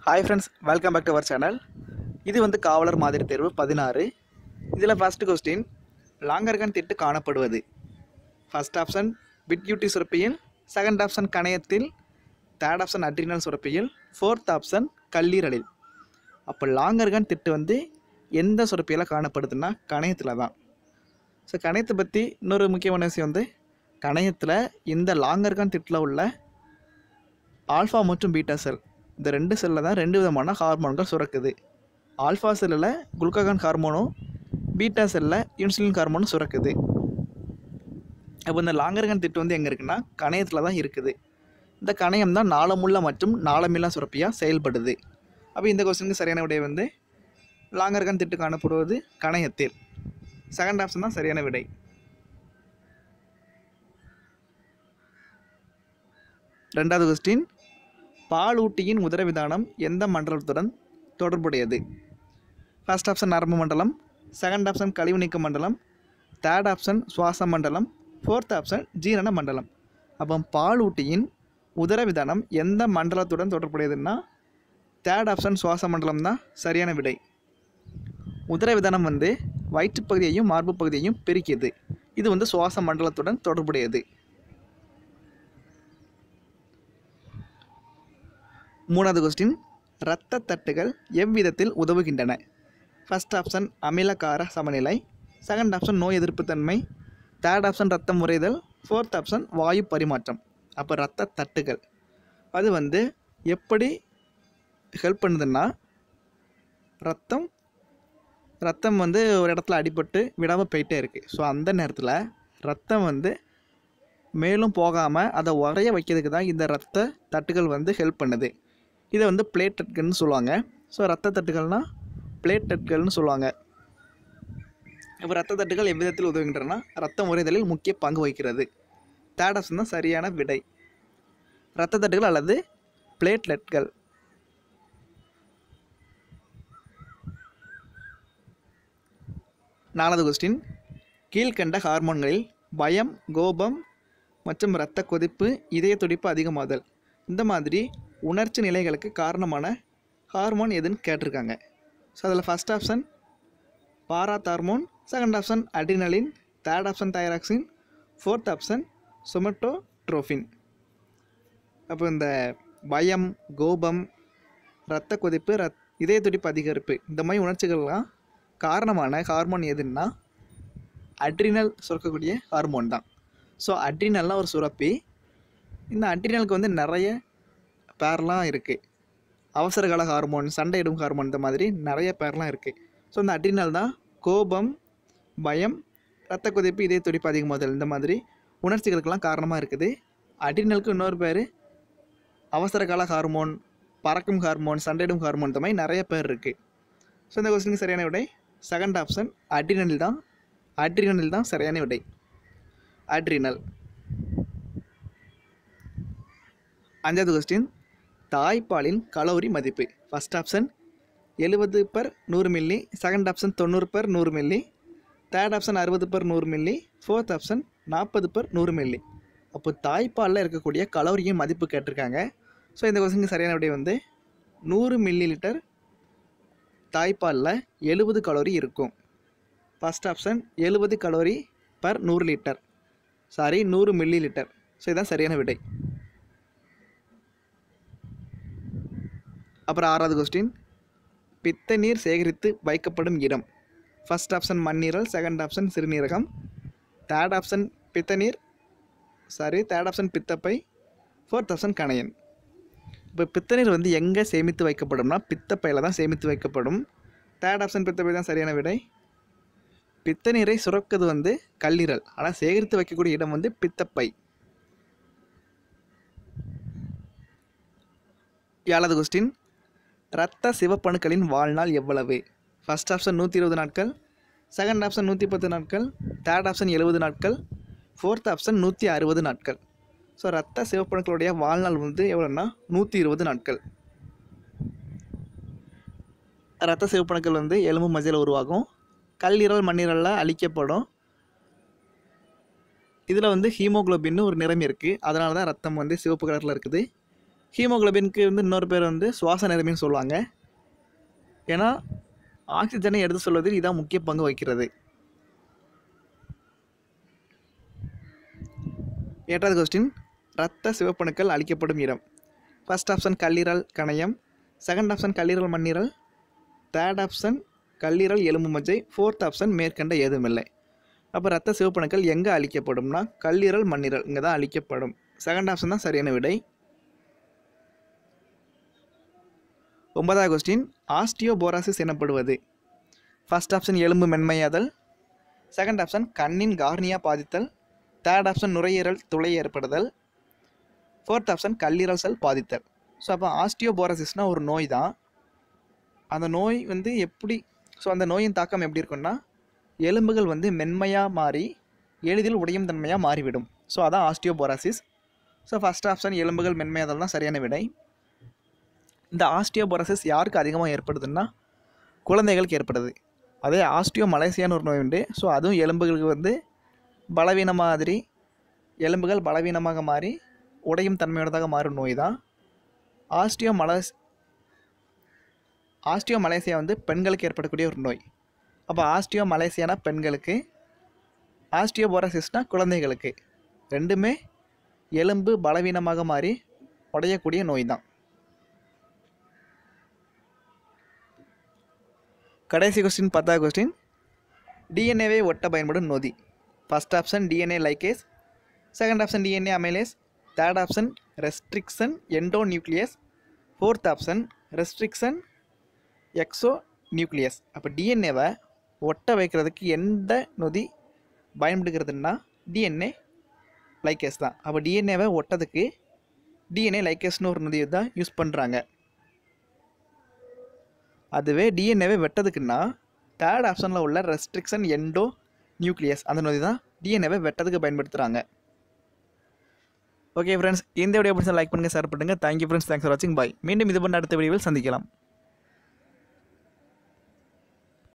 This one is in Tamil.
hi friends welcome back to our channel இது வந்து காவலர் மாதிரி தேர்வு பதினாறு இதில் ஃபஸ்ட்டு கொஸ்டின் லாங்கர்கன் திட்டு காணப்படுவது ஃபர்ஸ்ட் ஆப்ஷன் பிட்யூட்டி சுரப்பியில் செகண்ட் ஆப்ஷன் கணையத்தில் தேர்ட் ஆப்ஷன் அட்ரினல் சுரப்பியில் ஃபோர்த் ஆப்ஷன் கல்லீரலில் அப்போ லாங்கர்கன் திட்டு வந்து எந்த சுரப்பியில் காணப்படுதுன்னா கணையத்தில் தான் ஸோ கணையத்தை பற்றி இன்னொரு முக்கியமான விஷயம் வந்து கணையத்தில் இந்த லாங்கர்கன் திட்டில் உள்ள ஆல்ஃபா மற்றும் பீட்டா செல் இந்த ரெண்டு செல்லில் தான் ரெண்டு விதமான ஹார்மோன்கள் சுரக்குது ஆல்ஃபா செல்லில் குளுக்ககான் ஹார்மோனும் பீட்டா செல்லில் இன்சுலின் ஹார்மோனும் சுரக்குது அப்போ இந்த லாங்கர்கன் திட்டு வந்து எங்கே இருக்குன்னா கணையத்தில் தான் இருக்குது இந்த கணையம் தான் நாளமுள்ள மற்றும் நாளமில்லா சுரப்பியாக செயல்படுது அப்போ இந்த கொஸ்டினுக்கு சரியான விடை வந்து லாங்கர்கன் திட்டு காணப்படுவது கணையத்தில் செகண்ட் ஆப்ஷன் தான் சரியான விடை ரெண்டாவது கொஸ்டின் பாலூட்டியின் உதரவிதானம் எந்த மண்டலத்துடன் தொடர்புடையது ஃபர்ஸ்ட் ஆப்ஷன் நரம்பு மண்டலம் செகண்ட் ஆப்ஷன் கழிவு நீக்க மண்டலம் தேர்ட் ஆப்ஷன் சுவாச மண்டலம் ஃபோர்த் ஆப்ஷன் ஜீரண மண்டலம் அப்போ பாலூட்டியின் உதரவிதானம் எந்த மண்டலத்துடன் தொடர்புடையதுன்னா தேர்ட் ஆப்ஷன் சுவாச மண்டலம் தான் சரியான விடை உதரவிதானம் வந்து வயிற்றுப் பகுதியையும் மார்பு பகுதியையும் பிரிக்குது இது வந்து சுவாச மண்டலத்துடன் தொடர்புடையது மூணாவது கொஸ்டின் இரத்த தட்டுகள் எவ்விதத்தில் உதவுகின்றன ஃபர்ஸ்ட் ஆப்ஷன் அமிலகார சமநிலை செகண்ட் ஆப்ஷன் நோய் எதிர்ப்புத்தன்மை தேர்ட் ஆப்ஷன் ரத்தம் உறைதல் ஃபோர்த் ஆப்ஷன் வாயு பரிமாற்றம் அப்போ இரத்த தட்டுகள் அது வந்து எப்படி ஹெல்ப் பண்ணுதுன்னா ரத்தம் ரத்தம் வந்து ஒரு இடத்துல அடிபட்டு விடாமல் போயிட்டே இருக்குது ஸோ அந்த நேரத்தில் ரத்தம் வந்து மேலும் போகாமல் அதை உறைய வைக்கிறதுக்கு தான் இந்த ரத்த தட்டுகள் வந்து ஹெல்ப் பண்ணுது இதை வந்து பிளேட்டட்கள்னு சொல்லுவாங்க ஸோ ரத்த தட்டுகள்னால் பிளேட்டட்கள்னு சொல்லுவாங்க இப்போ ரத்த தட்டுகள் எவ்விதத்தில் உதவுகின்றன ரத்தம் உறைதலில் முக்கிய பங்கு வகிக்கிறது தேர்ட் ஆப்ஷன் தான் சரியான விடை ரத்த தட்டுகள் அல்லது பிளேட்லெட்கள் நாலாவது கொஸ்டின் கீழ்கண்ட ஹார்மோன்களில் பயம் கோபம் மற்றும் இரத்த கொதிப்பு இதய துடிப்பு அதிகமாதல் இந்த மாதிரி உணர்ச்சி நிலைகளுக்கு காரணமான ஹார்மோன் எதுன்னு கேட்டிருக்காங்க ஸோ அதில் first option parathormone second option adrenaline third option thyroxine fourth option somatotropin அப்போ இந்த பயம் கோபம் இரத்த கொதிப்பு ரத் இதய துடிப்பு அதிகரிப்பு இந்த மாதிரி உணர்ச்சிகள்லாம் காரணமான ஹார்மோன் எதுன்னா அட்ரினல் சுரக்கக்கூடிய ஹார்மோன் தான் ஸோ அட்ரினல்லாம் ஒரு சுரப்பி இந்த அட்ரினலுக்கு வந்து நிறைய பேர்லாம் இருக்குது அவசரகால ஹார்மோன் சண்டையிடும் ஹார்மோன் இந்த மாதிரி நிறைய பேர்லாம் இருக்குது ஸோ இந்த அட்ரினல் தான் கோபம் பயம் ரத்த கொதிப்பு இதய துடிப்பு அதிகமாதல் இந்த மாதிரி உணர்ச்சிகளுக்கெல்லாம் காரணமாக இருக்குது அட்ரினலுக்கு இன்னொரு பேர் அவசரகால ஹார்மோன் பறக்கும் ஹார்மோன் சண்டையிடும் ஹார்மோன் இந்த மாதிரி நிறைய பேர் இருக்குது ஸோ இந்த கொஸ்டினுக்கு சரியான விடை செகண்ட் ஆப்ஷன் அட்ரினல் தான் அட்ரினல் தான் சரியான விடை அட்ரினல் அஞ்சாவது கொஸ்டின் தாய்ப்பாலின் கலோரி மதிப்பு ஃபஸ்ட் ஆப்ஷன் எழுபது பர் நூறு மில்லி செகண்ட் ஆப்ஷன் தொண்ணூறு பர் நூறு மில்லி தேர்ட் ஆப்ஷன் அறுபது பர் நூறு மில்லி ஃபோர்த் ஆப்ஷன் நாற்பது பர் நூறு மில்லி அப்போ தாய்ப்பாலில் இருக்கக்கூடிய கலோரியின் மதிப்பு கேட்டிருக்காங்க ஸோ இந்த கொஸ்டினுக்கு சரியான விடை வந்து நூறு மில்லி லிட்டர் தாய்ப்பாலில் எழுபது கலோரி இருக்கும் ஃபஸ்ட் ஆப்ஷன் எழுபது கலோரி பர் நூறு லிட்டர் சாரி நூறு மில்லி லிட்டர் ஸோ இதுதான் சரியான விடை அப்புறம் ஆறாவது கொஸ்டின் பித்த நீர் சேகரித்து வைக்கப்படும் இடம் ஃபர்ஸ்ட் ஆப்ஷன் மண்ணீரல் செகண்ட் ஆப்ஷன் சிறுநீரகம் தேர்ட் ஆப்ஷன் பித்த நீர் சாரி தேர்ட் ஆப்ஷன் பித்தப்பை ஃபோர்த் ஆப்ஷன் கணையன் இப்போ பித்தநீர் வந்து எங்கே சேமித்து வைக்கப்படும்னா பித்தப்பையில் தான் சேமித்து வைக்கப்படும் தேர்ட் ஆப்ஷன் பித்தப்பை தான் சரியான விடை பித்தநீரை சுரக்குது வந்து கல்லீரல் ஆனால் சேகரித்து வைக்கக்கூடிய இடம் வந்து பித்தப்பை ஏழாவது கொஸ்டின் இரத்த சிவப்பணுக்களின் வாழ்நாள் எவ்வளவு ஃபர்ஸ்ட் ஆப்ஷன் நூற்றி இருபது நாட்கள் செகண்ட் ஆப்ஷன் நூற்றி பத்து நாட்கள் தேர்ட் ஆப்ஷன் எழுபது நாட்கள் ஃபோர்த் ஆப்ஷன் நூற்றி அறுபது நாட்கள் ஸோ ரத்த சிவப்பணுக்களுடைய வாழ்நாள் வந்து எவ்வளோன்னா நூற்றி இருபது நாட்கள் ரத்த சிவப்பணுக்கள் வந்து எலும்பு மஞ்சள் உருவாகும் கல்லீரல் மண்ணீரலில் அழிக்கப்படும் இதில் வந்து ஹீமோகுளோபின்னு ஒரு நிறம் இருக்குது அதனால தான் ரத்தம் வந்து சிவப்பு கலரில் இருக்குது ஹீமோகுளோபினுக்கு வந்து இன்னொரு பேர் வந்து சுவாச நிறமின்னு சொல்லுவாங்க ஏன்னா ஆக்சிஜனை எடுத்து சொல்வதில் இதான் முக்கிய பங்கு வகிக்கிறது எட்டாவது கொஸ்டின் இரத்த சிவப்பணுக்கள் அளிக்கப்படும் இடம் ஃபர்ஸ்ட் ஆப்ஷன் கல்லீரல் கணையம் செகண்ட் ஆப்ஷன் கல்லீரல் மண்ணீரல் தேர்ட் ஆப்ஷன் கல்லீரல் எலும்பு மஜ்ஜை ஃபோர்த் ஆப்ஷன் மேற்கண்ட ஏதுமில்லை அப்போ ரத்த சிவப்பணுக்கள் எங்கே அளிக்கப்படும்னா கல்லீரல் மண்ணீரல் இங்கே தான் அளிக்கப்படும் செகண்ட் ஆப்ஷன் தான் சரியான விடை ஒன்பதாவது கொஸ்டின் ஆஸ்டியோபோராசிஸ் எனப்படுவது ஃபர்ஸ்ட் ஆப்ஷன் எலும்பு மென்மையாதல் செகண்ட் ஆப்ஷன் கண்ணின் கார்னியா பாதித்தல் தேர்ட் ஆப்ஷன் நுரையீரல் துளை ஏற்படுதல் ஃபோர்த் ஆப்ஷன் கல்லீரல் செல் பாதித்தல் ஸோ அப்போ ஆஸ்டியோபோராசிஸ்னால் ஒரு நோய் தான் அந்த நோய் வந்து எப்படி ஸோ அந்த நோயின் தாக்கம் எப்படி இருக்கும்னா எலும்புகள் வந்து மென்மையாக மாறி எளிதில் உடையும் தன்மையாக மாறிவிடும் ஸோ அதான் ஆஸ்டியோபோராசிஸ் ஸோ ஃபஸ்ட் ஆப்ஷன் எலும்புகள் மென்மையாதல் தான் சரியான விடை இந்த ஆஸ்டியோபோராசிஸ் யாருக்கு அதிகமாக ஏற்படுதுன்னா குழந்தைகளுக்கு ஏற்படுது அதே ஆஸ்டியோ மலேசியான்னு ஒரு நோய் உண்டு ஸோ அதுவும் எலும்புகளுக்கு வந்து பலவீனம் மாதிரி எலும்புகள் பலவீனமாக மாறி உடையும் தன்மையுள்ளதாக மாறும் நோய் தான் ஆஸ்டியோ மலஸ் ஆஸ்டியோ மலேசியா வந்து பெண்களுக்கு ஏற்படக்கூடிய ஒரு நோய் அப்போ ஆஸ்டியோ மலேசியானா பெண்களுக்கு ஆஸ்டியோபோரசிஸ்னா குழந்தைகளுக்கு ரெண்டுமே எலும்பு பலவீனமாக மாறி உடையக்கூடிய நோய் தான் கடைசி கொஸ்டின் பத்தாவது கொஸ்டின் டிஎன்ஏவை ஒட்ட பயன்படும் நொதி first option DNA ligase second option DNA amylase third option restriction endonuclease fourth option restriction exonuclease அப்போ டிஎன்ஏவை ஒட்ட வைக்கிறதுக்கு எந்த நொதி பயன்படுகிறதுனா டிஎன்ஏ லைகேஸ் தான் அப்போ டிஎன்ஏவை ஒட்டதுக்கு டிஎன்ஏ லைகேஸ்னு ஒரு நொதியை தான் யூஸ் பண்ணுறாங்க அதுவே டிஎன்ஏவை வெட்டதுக்குன்னா தேர்ட் ஆப்ஷனில் உள்ள ரெஸ்ட்ரிக்ஷன் எண்டோ நியூக்ளியஸ் அந்த நொதி தான் டிஎன்ஏவை வெட்டதுக்கு பயன்படுத்துகிறாங்க ஓகே ஃப்ரெண்ட்ஸ் இந்த வீடியோ பிடிச்சா லைக் பண்ணுங்கள் ஷேர் பண்ணுங்கள் தேங்க்யூ ஃப்ரெண்ட்ஸ் தேங்க்ஸ் ஃபார் வாட்சிங் பாய் மீண்டும் இது பண்ண அடுத்த வீடியோவில் சந்திக்கலாம்